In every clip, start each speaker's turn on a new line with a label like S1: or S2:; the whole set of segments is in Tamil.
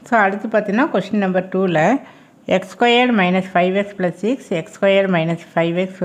S1: ஸோ அடுத்து பார்த்தீங்கன்னா கொஷின் நம்பர் டூவில் x squared minus five x plus six x squared minus five x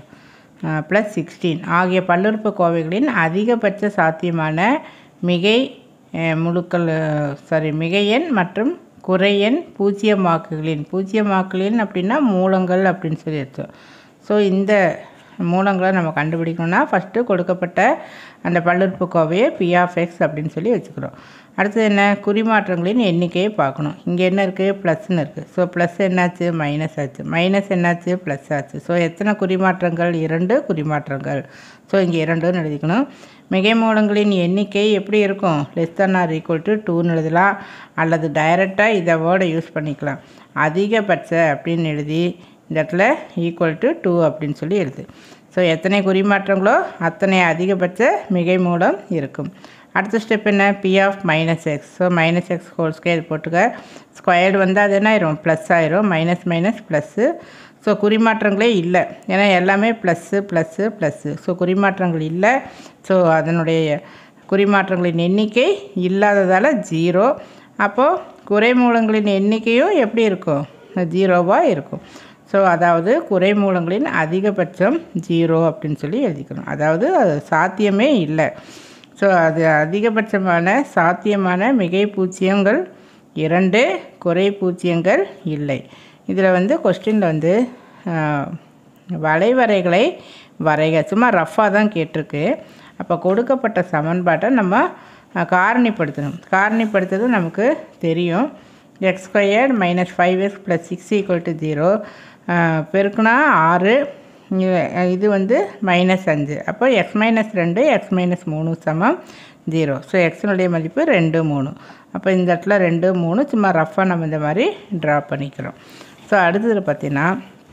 S1: plus sixteen ஆகிய பல்லுறுப்புக்கோவைகளின் அதிகபட்ச சாத்தியமான மிகை அஹ், முழுக்கள் சாரி மிகை எண் மற்றும் குறை எண் பூஜ்ஜியமாக்குகளின் பூஜ்ஜியமாக்குகளின் அப்படின்னா மூலங்கள் அப்படின்னு சொல்லி அர்த்தம் ஸோ இந்த மூலங்களை நம்ம கண்டுபிடிக்கணும்னா ஃபஸ்ட்டு கொடுக்கப்பட்ட அந்த பல்லுறுப்புக்கோவையை பி ஆஃப் எக்ஸ் அப்படின்னு சொல்லி வச்சுக்கிறோம் அடுத்தது என்ன குறிமாற்றங்களின் எண்ணிக்கையை பார்க்கணும் இங்கே என்ன இருக்குது ப்ளஸ்ன்னு இருக்குது ஸோ ப்ளஸ் என்னாச்சு மைனஸ் ஆச்சு மைனஸ் என்னாச்சு ப்ளஸ் ஆச்சு ஸோ எத்தனை குறிமாற்றங்கள் இரண்டு குறிமாற்றங்கள் ஸோ இங்கே இரண்டுன்னு எழுதிக்கணும் மிகை மூலங்களின் எண்ணிக்கை எப்படி இருக்கும் less than or equal to டூன்னு எழுதலாம் அல்லது டைரெக்டாக இதை வேர்டை யூஸ் பண்ணிக்கலாம் அதிகபட்ச அப்படின்னு எழுதி இந்த இடத்துல ஈக்குவல் டு டூ அப்படின்னு சொல்லி எழுது ஸோ எத்தனை குறிமாற்றங்களோ அத்தனை அதிகபட்ச மிகை மூலம் இருக்கும் அடுத்த ஸ்டெப் என்ன p of minus x so minus x whole square போட்டுக்க ஸ்கொயர்டு வந்து அது என்ன ஆயிரும் ப்ளஸ் ஆயிரும் மைனஸ் மைனஸ் ப்ளஸ்ஸு ஸோ குறிமாற்றங்களே இல்லை ஏன்னா எல்லாமே ப்ளஸ்ஸு ப்ளஸ்ஸு ப்ளஸ்ஸு ஸோ குறிமாற்றங்கள் இல்லை ஸோ அதனுடைய குறிமாற்றங்களின் எண்ணிக்கை இல்லாததால் ஜீரோ அப்போது குறைமூலங்களின் எண்ணிக்கையும் எப்படி இருக்கும் ஜீரோவாக இருக்கும் ஸோ அதாவது குறைமூலங்களின் அதிகபட்சம் ஜீரோ அப்படின்னு சொல்லி எழுதிக்கணும் அதாவது அது சாத்தியமே இல்லை ஸோ அது அதிகபட்சமான சாத்தியமான மிகை பூச்சியங்கள் இரண்டு குறை பூச்சியங்கள் இல்லை இதில் வந்து கொஸ்டினில் வந்து ஆஹ், வளைவரைகளை வரைக சும்மா ரஃப்பாக தான் கேட்டிருக்கு அப்போ கொடுக்கப்பட்ட சமன்பாட்டை நம்ம ஆஹ், காரணிப்படுத்தணும் காரணிப்படுத்துறது நமக்கு தெரியும் x squared minus five x plus six equal to zero பெருக்குனா ஆறு இங்க- இது வந்து மைனஸ் அஞ்சு அப்போ எக்ஸ் மைனஸ் ரெண்டு எக்ஸ் மைனஸ் மூணு சமம் ஜீரோ ஸோ எக்ஸினுடைய மதிப்பு ரெண்டு மூணு அப்போ இந்த இடத்துல ரெண்டு மூணு சும்மா ரஃப்பாக நம்ம இந்த மாதிரி ட்ரா பண்ணிக்கிறோம் ஸோ அடுத்தது பார்த்தீங்கன்னா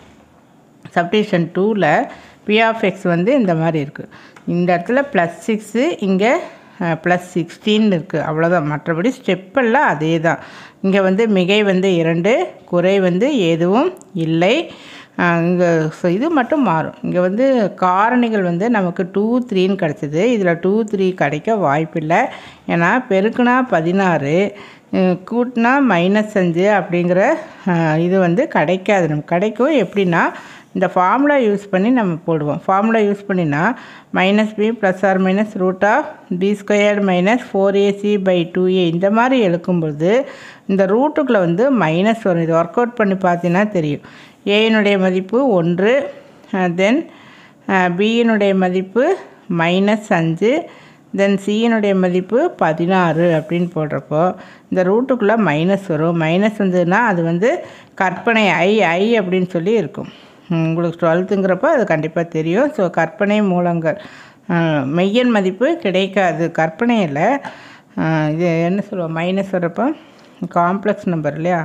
S1: சப்டிஷன் டூவில் பி ஆஃப் எக்ஸ் வந்து இந்த மாதிரி இருக்குது இந்த இடத்துல ப்ளஸ் சிக்ஸு இங்கே ப்ளஸ் சிக்ஸ்டீன் இருக்குது அவ்வளோதான் மற்றபடி ஸ்டெப்பெல்லாம் அதே தான் இங்கே வந்து மிகை வந்து இரண்டு குறை வந்து எதுவும் இல்லை இங்கே இது மட்டும் மாறும் இங்கே வந்து காரணிகள் வந்து நமக்கு டூ த்ரீன்னு கிடச்சிது இதில் டூ த்ரீ கிடைக்க வாய்ப்பில்லை ஏன்னா பெருக்குனா பதினாறு அஹ் கூட்டினா மைனஸ் அஞ்சு அப்படிங்கிற அஹ், இது வந்து கிடைக்காது நமக்கு கிடைக்கும் எப்படின்னா இந்த ஃபார்முலா யூஸ் பண்ணி நம்ம போடுவோம் ஃபார்முலா யூஸ் பண்ணினா minus b plus or minus root of b squared minus four a c by two a இந்த மாதிரி எழுக்கும்பொழுது இந்த ரூட்டுக்குள்ளே வந்து மைனஸ் வரும் இது ஒர்க் அவுட் பண்ணி பார்த்தீங்கன்னா தெரியும் ஏயினுடைய மதிப்பு ஒன்று தென் பியினுடைய மதிப்பு மைனஸ் அஞ்சு தென் சியினுடைய மதிப்பு பதினாறு அப்படின்னு போடுறப்போ இந்த ரூட்டுக்குள்ளே மைனஸ் வரும் மைனஸ் வந்ததுன்னா அது வந்து கற்பனை ஐ ஐ அப்படின்னு சொல்லி இருக்கும் உம், உங்களுக்கு டுவெல்த்துங்கிறப்போ அது கண்டிப்பாக தெரியும் ஸோ கற்பனை மூலங்கள் அஹ், மெய்யன் மதிப்பு கிடைக்காது கற்பனையில் அஹ், இது என்ன சொல்லுவோம் மைனஸ் வரப்போ காம்ப்ளெக்ஸ் நம்பர் இல்லையா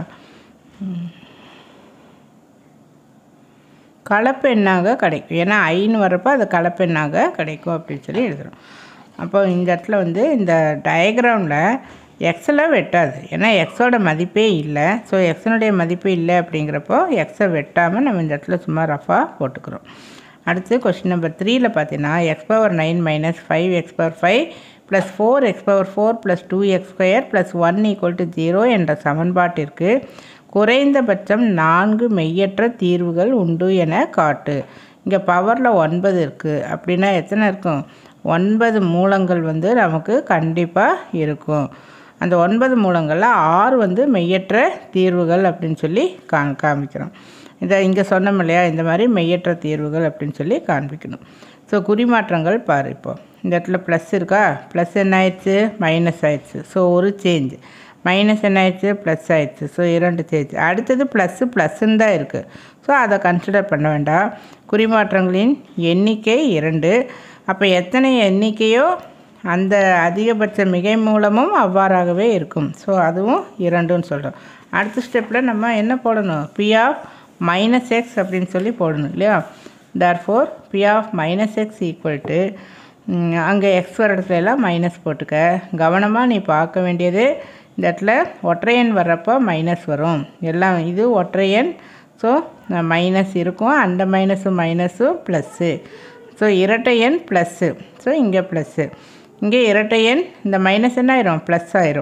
S1: கலப்பெண்ணாக கிடைக்கும் ஏன்னா ஐன்னு வரப்போ அது கலப்பெண்ணாக கிடைக்கும் அப்படின்னு சொல்லி எழுதுகிறோம் அப்போ இந்த இடத்துல வந்து இந்த டயக்ராமில் எக்ஸில் வெட்டாது ஏன்னா எக்ஸோட மதிப்பே இல்லை ஸோ எக்ஸனுடைய மதிப்பு இல்லை அப்படிங்கிறப்போ எக்ஸை வெட்டாமல் நம்ம இந்த இடத்துல சும்மா ரஃபாக போட்டுக்கிறோம் அடுத்து கொஸ்டின் நம்பர் த்ரீயில் பார்த்தீங்கன்னா x power nine minus five x power five plus four x power four plus two x square plus one equal to zero என்ற சமன்பாட்டிற்கு குறைந்தபட்சம் நான்கு மெய்யற்ற தீர்வுகள் உண்டு என காட்டு இங்கே பவரில் ஒன்பது இருக்குது அப்படின்னா எத்தனை இருக்கும் ஒன்பது மூலங்கள் வந்து நமக்கு கண்டிப்பாக இருக்கும் அந்த ஒன்பது மூலங்களில் ஆறு வந்து மெய்யற்ற தீர்வுகள் அப்படின்னு சொல்லி கா காமிக்கிறோம் இதை இங்கே சொன்னோம் இல்லையா இந்த மாதிரி மெய்யற்ற தீர்வுகள் அப்படின்னு சொல்லி காண்பிக்கணும் ஸோ குறிமாற்றங்கள் பாரு இப்போ இந்த இடத்துல ப்ளஸ் இருக்கா ப்ளஸ் என்ன ஆயிடுச்சு மைனஸ் ஆயிடுச்சு ஸோ ஒரு சேஞ்ச் மைனஸ் என்ன ஆயிடுச்சு ப்ளஸ் ஆயிடுச்சு ஸோ இரண்டு சேஞ்ச் அடுத்தது ப்ளஸ்ஸு ப்ளஸ்ன்னு தான் இருக்குது ஸோ அதை கன்சிடர் பண்ண வேண்டாம் குறிமாற்றங்களின் எண்ணிக்கை இரண்டு அப்போ எத்தனை எண்ணிக்கையோ அந்த அதிகபட்ச மிகை மூலமும் அவ்வாறாகவே இருக்கும் ஸோ அதுவும் இரண்டுன்னு சொல்கிறோம் அடுத்த ஸ்டெப்பில் நம்ம என்ன போடணும் பி ஆஃப் மைனஸ் எக்ஸ் அப்படின்னு சொல்லி போடணும் இல்லையா therefore p of minus x equal to அங்கே எக்ஸ் வர இடத்துல எல்லாம் மைனஸ் போட்டுக்க கவனமாக நீ பார்க்க வேண்டியது இந்த இடத்துல ஒற்றையன் வர்றப்போ மைனஸ் வரும் எல்லாம் இது ஒற்றையன் ஸோ மைனஸ் இருக்கும் அந்த மைனஸும் மைனஸும் ப்ளஸ்ஸு ஸோ இரட்டை எண் ப்ளஸ்ஸு ஸோ இங்கே ப்ளஸ்ஸு இங்கே இரட்டை எண் இந்த மைனஸ் என்ன ஆயிரும் ப்ளஸ் ஆயிரும்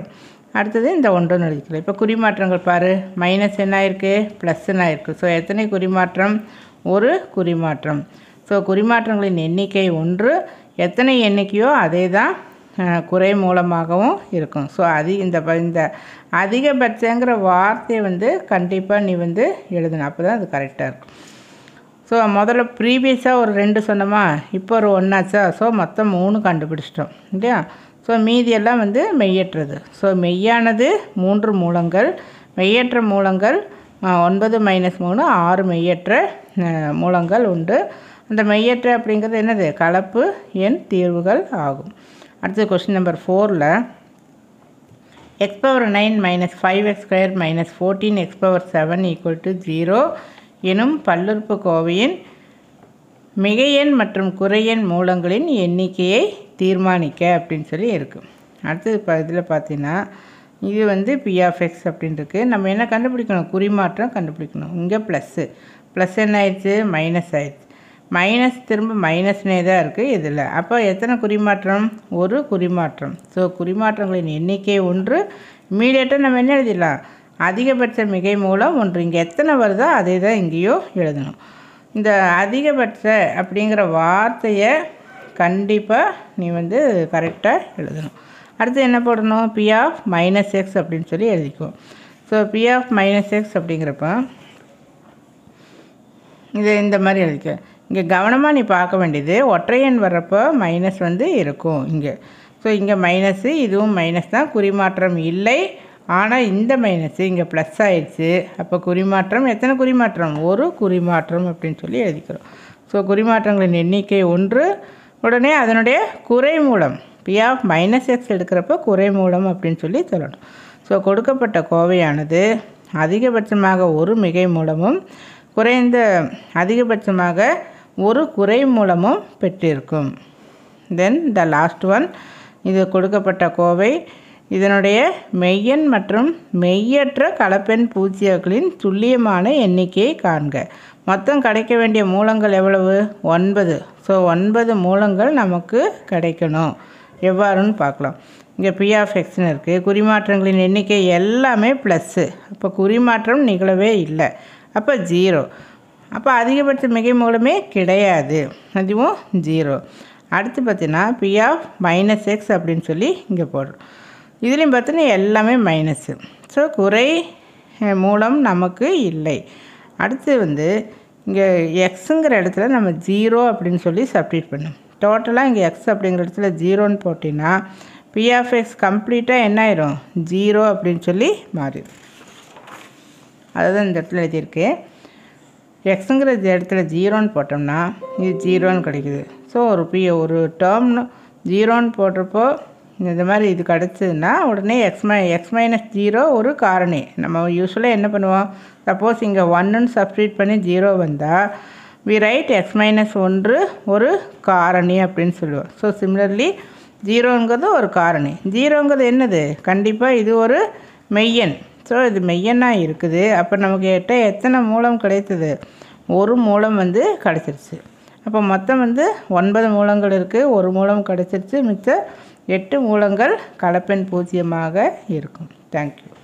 S1: அடுத்தது இந்த ஒன்றுன்னு எழுதிக்கலாம் இப்போ குறிமாற்றங்கள் பாரு மைனஸ் என்ன ஆயிருக்கு ப்ளஸ்ன்னு ஆயிருக்கு ஸோ எத்தனை குறிமாற்றம் ஒரு குறிமாற்றம் ஸோ குறிமாற்றங்களின் எண்ணிக்கை ஒன்று எத்தனை எண்ணிக்கையோ அதே தான் அஹ், குறை மூலமாகவும் இருக்கும் ஸோ அதி இந்த ப- இந்த அதிகபட்சங்கிற வார்த்தையை வந்து கண்டிப்பாக நீ வந்து எழுதணும் அப்போ தான் அது கரெக்டாக இருக்கும் ஸோ முதல்ல ப்ரீவியஸாக ஒரு ரெண்டு சொன்னோமா இப்போ ஒரு ஒன்றாச்சா ஸோ மொத்தம் மூணு கண்டுபிடிச்சிட்டோம் இல்லையா ஸோ மீதியெல்லாம் வந்து மெய்யற்றது ஸோ மெய்யானது மூன்று மூலங்கள் மெய்யற்ற மூலங்கள் ஆ, ஒன்பது மைனஸ் மூணு ஆறு மெய்யற்ற ஆ, மூலங்கள் உண்டு அந்த மெய்யற்ற அப்படிங்கிறது என்னது கலப்பு எண் தீர்வுகள் ஆகும் அடுத்து கொஸ்டின் நம்பர் ஃபோரில் x power nine minus five x square minus fourteen x power seven equal to zero எனும் பல்லுறுப்புக்கோவையின் மிகையெண் மற்றும் குறையெண் மூலங்களின் எண்ணிக்கையை தீர்மானிக்க அப்படின்னு சொல்லி இருக்குது அடுத்தது இப்போ இதில் பார்த்தீங்கன்னா இது வந்து பிஆஃப்எக்ஸ் அப்படின்னு இருக்கு நம்ம என்ன கண்டுபிடிக்கணும் குறிமாற்றம் கண்டுபிடிக்கணும் இங்கே ப்ளஸ்ஸு ப்ளஸ் என்ன ஆயிடுச்சு மைனஸ் ஆயிடுச்சு மைனஸ் திரும்ப மைனஸ்னே தான் இருக்குது இதில் அப்போ எத்தனை குறிமாற்றம் ஒரு குறிமாற்றம் ஸோ குறிமாற்றங்களின் எண்ணிக்கை ஒன்று இம்மீடியட்டாக நம்ம என்ன எழுதிடலாம் அதிகபட்ச மிகை மூலம் ஒன்று இங்கே எத்தனை வருதோ அதே தான் இங்கேயும் எழுதணும் இந்த அதிகபட்ச அப்படிங்கிற வார்த்தையை கண்டிப்பாக நீ வந்து கரெக்டாக எழுதணும் அடுத்து என்ன போடணும் பி ஆஃப் மைனஸ் எக்ஸ் அப்படின்னு சொல்லி எழுதிக்குவோம் so p of minus x அப்படிங்கிறப்ப இது இந்த மாதிரி எழுதிக்க இங்கே கவனமாக நீ பார்க்க வேண்டியது ஒற்றையன் வர்றப்போ மைனஸ் வந்து இருக்கும் இங்கே ஸோ இங்கே மைனஸு இதுவும் மைனஸ் தான் குறிமாற்றம் இல்லை ஆனால் இந்த மைனஸு இங்கே ப்ளஸ் ஆயிடுச்சு அப்போ குறிமாற்றம் எத்தனை குறிமாற்றம் ஒரு குறிமாற்றம் அப்படின்னு சொல்லி எழுதிக்கிறோம் ஸோ குறிமாற்றங்களின் எண்ணிக்கை ஒன்று உடனே அதனுடைய குறை மூலம் பி ஆஃப் மைனஸ் எக்ஸ் எடுக்கிறப்ப குறை மூலம் அப்படின்னு சொல்லி சொல்லணும் ஸோ கொடுக்கப்பட்ட கோவையானது அதிகபட்சமாக ஒரு மிகை மூலமும் குறைந்த அதிகபட்சமாக ஒரு குறை மூலமும் பெற்றிருக்கும் தென் த லாஸ்ட் ஒன் இது கொடுக்கப்பட்ட கோவை இதனுடைய மெய்யெண் மற்றும் மெய்யற்ற கலப்பெண் பூஜ்ஜியங்களின் துல்லியமான எண்ணிக்கையை காண்க மொத்தம் கிடைக்க வேண்டிய மூலங்கள் எவ்வளவு ஒன்பது ஸோ ஒன்பது மூலங்கள் நமக்கு கிடைக்கணும் எவ்வாறுன்னு பார்க்கலாம் இங்கே பி ஆஃப் எக்ஸ்னு இருக்குது குறிமாற்றங்களின் எண்ணிக்கை எல்லாமே ப்ளஸ்ஸு அப்போ குறிமாற்றம் நிகழவே இல்லை அப்போ ஜீரோ அப்போ அதிகபட்ச மிகை மூலமே கிடையாது அதுவும் ஜீரோ அடுத்து பார்த்தீங்கன்னா பி ஆஃப் மைனஸ் எக்ஸ் அப்படின்னு சொல்லி இங்கே போடுறோம் இதுலேயும் பார்த்தீங்கன்னா எல்லாமே மைனஸு ஸோ குறை அஹ், மூலம் நமக்கு இல்லை அடுத்து வந்து இங்கே எக்ஸுங்கிற இடத்துல நம்ம ஜீரோ அப்படின்னு சொல்லி சப்ஸ்டியூட் பண்ணோம் டோட்டலாக இங்கே எக்ஸ் அப்படிங்கிற இடத்துல ஜீரோன்னு போட்டிங்கன்னா பி ஆஃப் எக்ஸ் கம்ப்ளீட்டாக என்ன ஆயிரும் ஜீரோ அப்படின்னு சொல்லி மாறிடும் அதுதான் இந்த இடத்துல எழுதியிருக்கு எக்ஸுங்கிற இடத்துல ஜீரோன்னு போட்டோம்னா இது ஜீரோன்னு கிடைக்குது ஸோ ஒரு பி ஒரு டேர்ம்னு ஜீரோன்னு போடுறப்போ இந்த மாதிரி இது கிடச்சதுன்னா உடனே எக்ஸ் மை எக்ஸ் மைனஸ் ஜீரோ ஒரு காரணி நம்ம யூஸ்வலாக என்ன பண்ணுவோம் சப்போஸ் இங்கே ஒன்றுன்னு சப்ஸ்டியூட் பண்ணி ஜீரோ வந்தால் வி ரைட் எக்ஸ் மைனஸ் ஒன்று ஒரு காரணி அப்படின்னு சொல்லுவோம் ஸோ சிமிலர்லி ஜீரோங்கிறது ஒரு காரணி ஜீரோங்கிறது என்னது கண்டிப்பாக இது ஒரு மெய்யன் ஸோ இது மெய்யனாக இருக்குது அப்போ நமக்கு எட்ட எத்தனை மூலம் கிடைத்தது ஒரு மூலம் வந்து கிடச்சிருச்சு அப்போ மொத்தம் வந்து ஒன்பது மூலங்கள் இருக்குது ஒரு மூலம் கிடச்சிருச்சு மிச்சம் எட்டு மூலங்கள் கலப்பெண் பூஜ்ஜியமாக இருக்கும் தேங்க்யூ